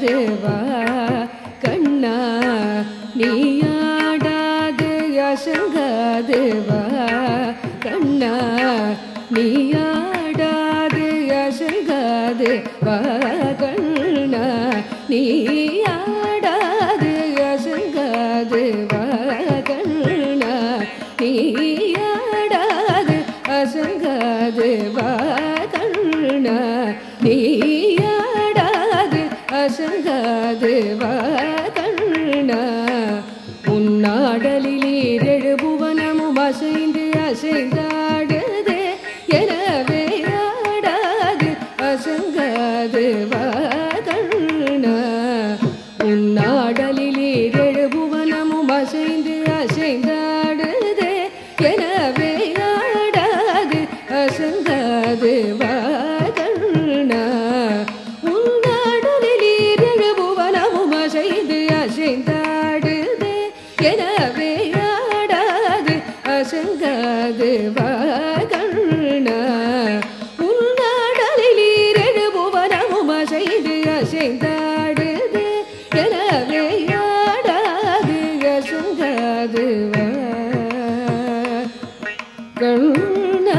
அசங்காது வா கண்ணா நீயாடாது அசங்காது வா கண்ணா நீயாடாது அசங்காது வா கண்ணா நீயாடாது அசங்காது வா கண்ணா நீயாடாது அசங்காது வா கண்ணா நீயாடாது அசங்காது வா கண்ணா உன்னாடலில் ஈரெழுபுவனமும் அசைந்து அசைந்தாடுது எனவே ஆடாது அசங்காது வா கண்ணா உன்னாடலில் ஈரெழுபுவனமும் அசைந்து அசைந்தாடுது எனவே ஆடாது அசங்காது வா கண்ணா உன்னாடலில் ஈரெழுபுவனமும் அசைந்து அசைந்தாடுது எனவே ஆடாது அசங்காது வா கண்ணா உன்னாடலில் ஈரெழுபுவனமும் அசைந்து அசைந்தாடுது எனவே ஆடாது அசங்காது வா கண்ணா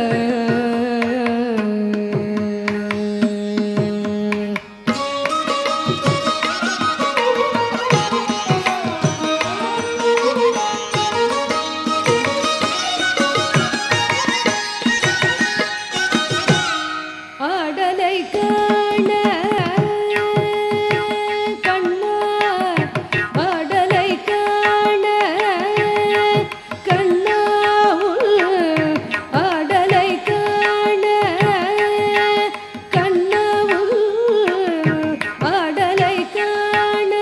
ஆடலை காண கண்ணா ஆடலை காண கண்ணா உன் ஆடலை காண கண்ணா உன் ஆடலை காண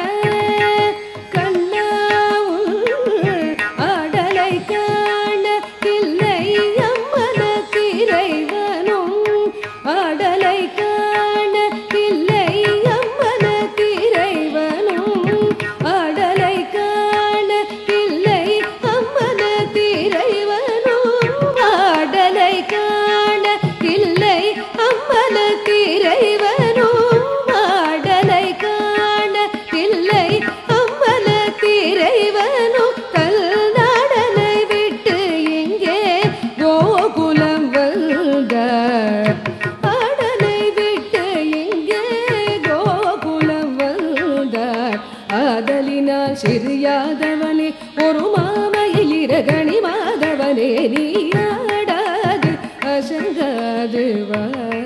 கண்ணா உன் ஆடலை காண இல்லை அம்மன திரைவனும் ஆடலை காண இல்லை அம்மன திரைவனும் ஆடலை காண இல்லை அம்மன திரைவனும் ஆடலை காண இல்லை அம்மன திரைவனும் ஆடலை காண இல்லை அம்மன திரைவனும் தல் நாடனை விட்டு எங்கே கோகுலம் வந்தார் ஆடலை விட்டு எங்கே கோகுலம் வந்தார் ஆதலினால் சிறியாதவனே ஒரு மாமையில் இரகணி மாதவனே நீ ஆடாது அசங்காது வா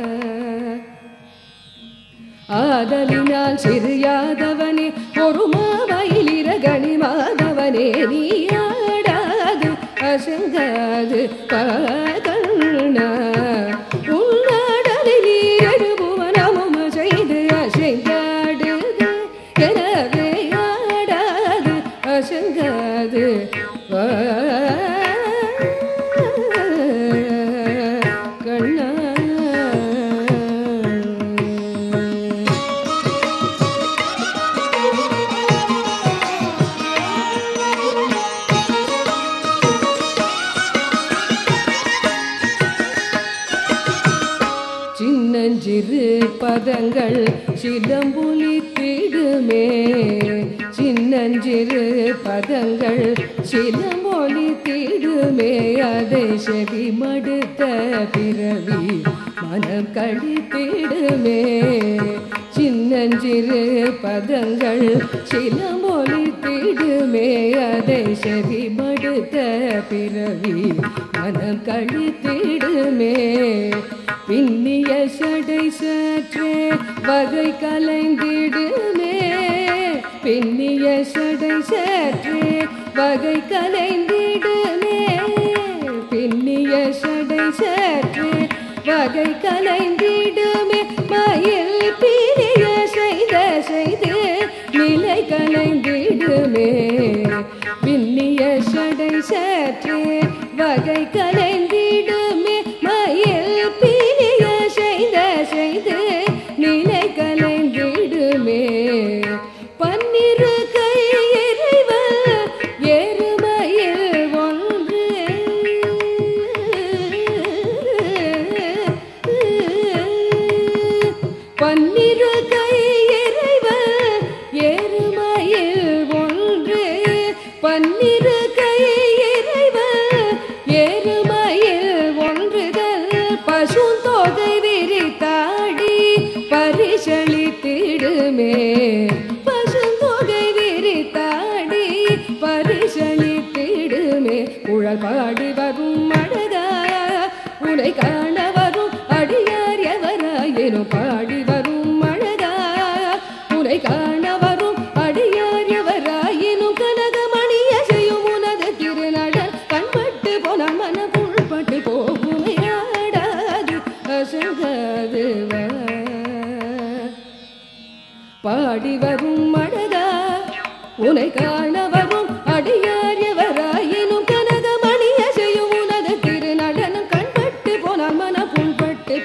ஆதலினால் சிறியாதவனே ஒரு மாவையில் இரகணி மாதவனே நீ ஆடாது அசங்காது கண்ணா உன்னாடலில் எழுபுவனமும் செய்து அசைந்தாடுது எனவே ஆடாது அசங்காது வா கண்ணா சின்னஞ்சிறு பதங்கள் சிலம்புலி திடுமே சின்னஞ்சிறு பதங்கள் சிலம்பொலி திடுமே அதை செவி மடுத்த பிறவி மனம் கழித்திடுமே சின்னஞ்சிறு பதங்கள் சிலம்பொலி திடுமே அதை செவி மடுத்த பிறவி மனம் கழித்திடுமே பின்னிய சடை சற்றே வகை கலைந்திடுமே பின்னிய சடை சற்றே வகை கலைந்திடுமே பின்னிய சடை சற்றே வகை கலைந்திடுமே மயில் பிரிய செய்த செய்து நிலை கலைந்திடுமே பின்னிய சடை சற்றே வகை கலைந்திடுமே மயில் பிரிய செய்த செய்து நிலை கலைந்திடுமே பன்னிரு கை இறைவன் எருமையில் ஒன்று பன்னிரு கை இறைவன் திடுமே பசும்புகை விரித்தாடி பரிசளித்திடுமே குழல் பாடி வரும் அழகா உனை காண வரும் அடியார் எவராயினும் பாடி வரும் அழகா உனை காண வரும் அடியார் எவராயினும் கனகமணிய செய்யும் உனது திருநடல் கண்பட்டு போன மன புள்பட்டு போகுமே ஆடாது அசங்காது வா. பாடி வரும் அழகா உனை காண வரும் அடியார் எவராயினும் கனகமணிய செய்யும் உனது திருநடனம் கண்பட்டு போனால் மன புண்பட்டு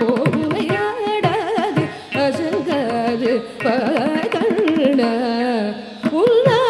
போகுமையாடாது அசங்காது கண்ண உன்னா